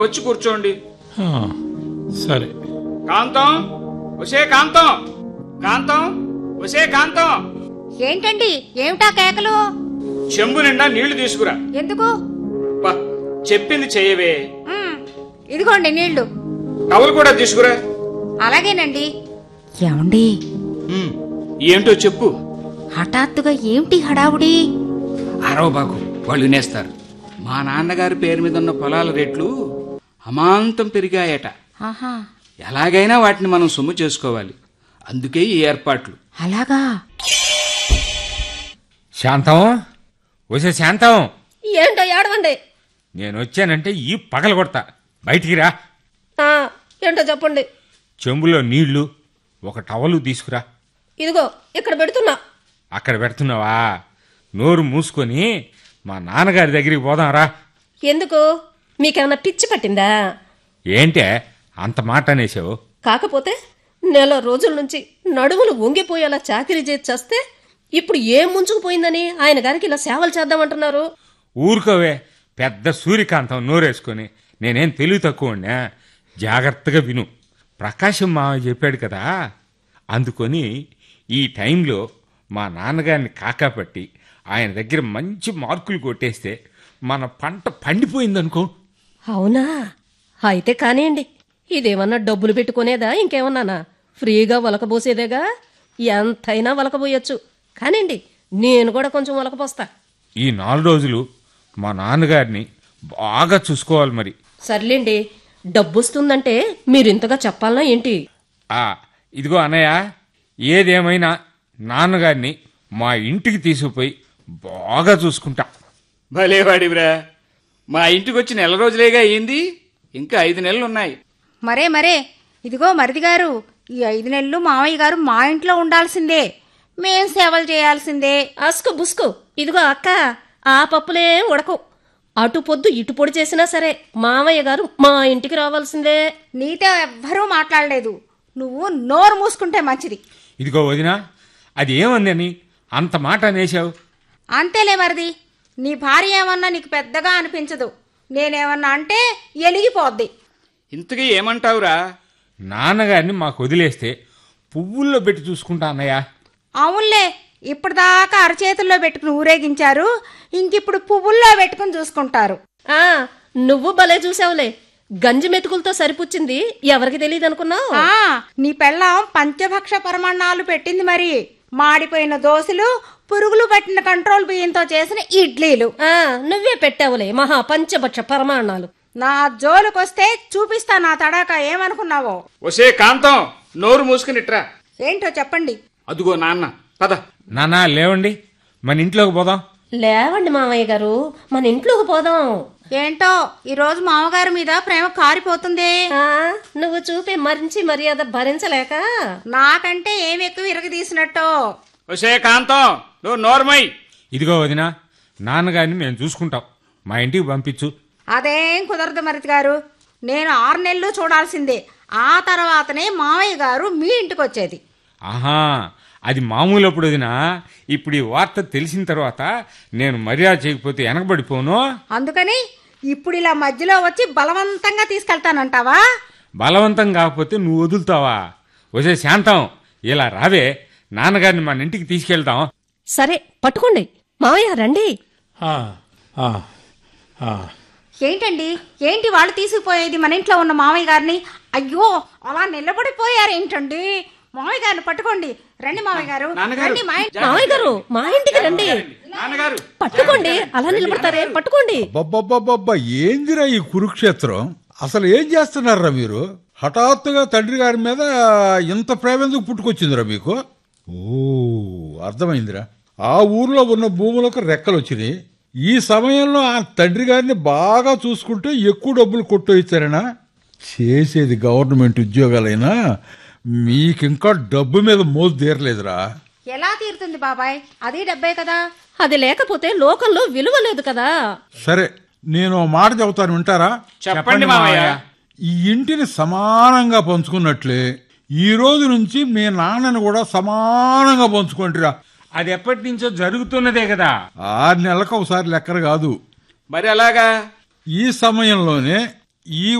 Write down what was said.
వచ్చి కూర్చోండి ఆ, సరే కాంతం ఒసే కాంతం కాంతం ఒసే కాంతం ఏంటండి ఏమిటా కేకలు చెంబు నిండా నీళ్లు తీసుకురా ఎందుకు బా చెప్పింది చెయ్యవే మ్, ఇదిగోండి నీళ్లు టవల్ కూడా తీసుకురా అలాగేనండి ఏమండి ఉమ్, ఏంటో చెప్పు హఠాత్తుగా ఏమిటి హడావుడి అరవబాకు వాళ్ళు వినేస్తారు మా నాన్నగారి పేరు మీద ఉన్న పొలాల రేట్లు అమాంతం పెరిగాయట ఆహా ఎలాగైనా వాటిని మనం సొమ్ము చేసుకోవాలి అందుకే ఈ ఏర్పాట్లు అలాగా శాంతం వచ్చే శాంతం ఏంటో ఏడవండి నేను వచ్చానంటే ఈ పగల కొడతా బయటికి రా ఆ, ఏంటో చెప్పండి చెంబులో నీళ్లు ఒక టవలు తీసుకురా ఇదిగో ఇక్కడ పెడుతున్నా అక్కడ పెడుతున్నావా నోరు మూసుకొని మా నాన్నగారి దగ్గరికి పోదాం రా ఎందుకు మీకేమన్నా పిచ్చి పట్టిందా ఏంటే అంత మాట అనేసావు కాకపోతే నెల రోజుల నుంచి నడుములు వంగిపోయేలా చాకరీ చేసి చేస్తే ఇప్పుడు ఏం ముంచుకుపోయిందని ఆయన గారికి ఇలా సేవలు చేద్దామంటున్నారు ఊరుకోవే పెద్ద సూర్యకాంతం నోరేసుకొని నేనేం తెలివి తక్కువ జాగ్రత్తగా విను ప్రకాశం మామ చెప్పాడు కదా అందుకొని ఈ టైంలో మా నాన్నగారిని కాకాపట్టి ఆయన దగ్గర మంచి మార్కులు కొట్టేస్తే మన పంట పండిపోయిందనుకో అవునా అయితే కానివ్వండి ఇదేమన్నా డబ్బులు పెట్టుకునేదా ఇంకేమన్నానా ఫ్రీగా వలకబోసేదేగా ఎంతైనా వలకబోయొచ్చు కానివ్వండి నేను కూడా కొంచెం వలకపోస్తా ఈ నాలుగు రోజులు మా నాన్నగారిని బాగా చూసుకోవాలి మరి సర్లేండి డబ్బొస్తుందంటే మీరు ఇంతగా చెప్పాలనా ఏంటి ఆ ఇదిగో అన్నయ్య ఏదేమైనా నాన్నగారిని మా ఇంటికి తీసుకుపోయి బాగా చూసుకుంటా భలేవాడివిరా మా ఇంటికి వచ్చి నెల రోజులేగా అయ్యింది ఇంకా ఐదు నెలలు ఉన్నాయి మరే మరే ఇదిగో మరిది గారు ఈ ఐదు నెలలు మామయ్య గారు మా ఇంట్లో ఉండాల్సిందే మేం సేవలు చేయాల్సిందే అస్కు బుస్కు ఇదిగో అక్క ఆ పప్పులేం ఉడకవు అటు పొద్దు ఇటు పొడి చేసినా సరే మామయ్య గారు మా ఇంటికి రావాల్సిందే నీతో ఎవ్వరూ మాట్లాడలేదు నువ్వు నోరు మూసుకుంటే మంచిది ఇదిగో వదినా అది ఏమందని అంత మాట అనేసావు అంతేలే మరిది నీ భార్య ఏమన్నా నీకు పెద్దగా అనిపించదు నేనేమన్నా అంటే ఎలిగిపోద్ది ఇంతకీ ఏమంటావురా నాన్నగారిని మాకు వదిలేస్తే పువ్వుల్లో పెట్టి చూసుకుంటా అన్నయ్య అవునులే ఇప్పటిదాకా అరచేతుల్లో పెట్టుకుని ఊరేగించారు ఇంకిప్పుడు పువ్వుల్లో పెట్టుకుని చూసుకుంటారు ఆ నువ్వు భలే చూసావులే గంజి మెతుకులతో సరిపుచ్చింది ఎవరికి తెలియదు అనుకున్నావు ఆ నీ పెళ్ళాం పంచభక్ష పరమాణాలు పెట్టింది మరి మాడిపోయిన దోశలు పురుగులు పట్టిన కంట్రోల్ బియ్యంతో చేసిన ఇడ్లీలు ఆ నువ్వే పెట్టావులే మహా పంచభక్ష పరమాణాలు నా జోలుకొస్తే చూపిస్తా నా తడాక ఏమనుకున్నావో ఒసే కాంతం నోరు మూసుకునిట్రా ఏంటో చెప్పండి అదుగో నాన్న పద నాన్న లేవండి మన ఇంట్లోకి పోదాం లేవండి మామయ్య గారు మన ఇంట్లోకి పోదాం ఏంటో ఈ రోజు మామగారి మీద ప్రేమ కారిపోతుంది ఆ నువ్వు చూపే మరించి మర్యాద భరించలేక నాకంటే ఏమి ఎక్కువ ఇరగదీసినట్టు ఒసే కాంతం నువ్వు నోర్మై ఇదిగో వదినా నాన్నగారిని మేము చూసుకుంటాం మా ఇంటికి పంపించు అదేం కుదరదు మరిది గారు నేను ఆరు నెలలు చూడాల్సిందే ఆ తర్వాతనే మామయ్య గారు మీ ఇంటికి వచ్చేది ఆహా అది మామూలు అప్పుడు వదినా ఇప్పుడు ఈ వార్త తెలిసిన తర్వాత నేను మర్యాద చేయకపోతే వెనకబడిపోను అందుకని ఇప్పుడు ఇలా మధ్యలో వచ్చి బలవంతంగా తీసుకెళ్తానంటావా బలవంతం కాకపోతే నువ్వు వదులుతావా వసే శాంతం ఇలా రావే నాన్నగారిని మన ఇంటికి తీసుకెళ్తాం సరే పట్టుకోండి మామయ్య రండి ఆ, ఆ, ఆ. ఏంటండి ఏంటి వాళ్ళు తీసుకుపోయేది మన ఇంట్లో ఉన్న మామయ్య గారిని అయ్యో అలా నిలబడిపోయారు ఏంటండి మామయ్య గారిని పట్టుకోండి రండి మామయ్య గారు నాన్నగారు, రండి మా ఇంటి మామయ్య గారు మా ఇంటికి రండి నాన్నగారు పట్టుకోండి అలా నిలబడతారే పట్టుకోండి అబ్బబ్బబ్బబ్బా ఏందిరా ఈ కురుక్షేత్రం అసలు ఏం చేస్తున్నారా మీరు హఠాత్తుగా తండ్రి గారి మీద ఇంత ప్రేమ ఎందుకు పుట్టుకొచ్చిందిరా మీకు ఓ అర్థమైందిరా ఆ ఊర్లో ఉన్న భూములకు రెక్కలు వచ్చినాయి ఈ సమయంలో ఆ తండ్రి గారిని బాగా చూసుకుంటే ఎక్కువ డబ్బులు కొట్టు ఇచ్చారనా చేసేది గవర్నమెంట్ ఉద్యోగాలైనా మీకింకా డబ్బు మీద మోజు తీరలేదురా ఎలా తీరుతుంది బాబాయ్ అది డబ్బే కదా అది లేకపోతే లోకంలో విలువ లేదు కదా సరే నేను ఓ మాట చెబుతాను వింటారా చెప్పండి మామయ్య ఈ ఇంటిని సమానంగా పంచుకున్నట్లే ఈ రోజు నుంచి మీ నాన్నని కూడా సమానంగా పంచుకుంటారా అది ఎప్పటి నుంచో జరుగుతున్నదే కదా ఆరు నెలలకు ఒకసారి లెక్కన కాదు మరి అలాగా ఈ సమయంలోనే ఈ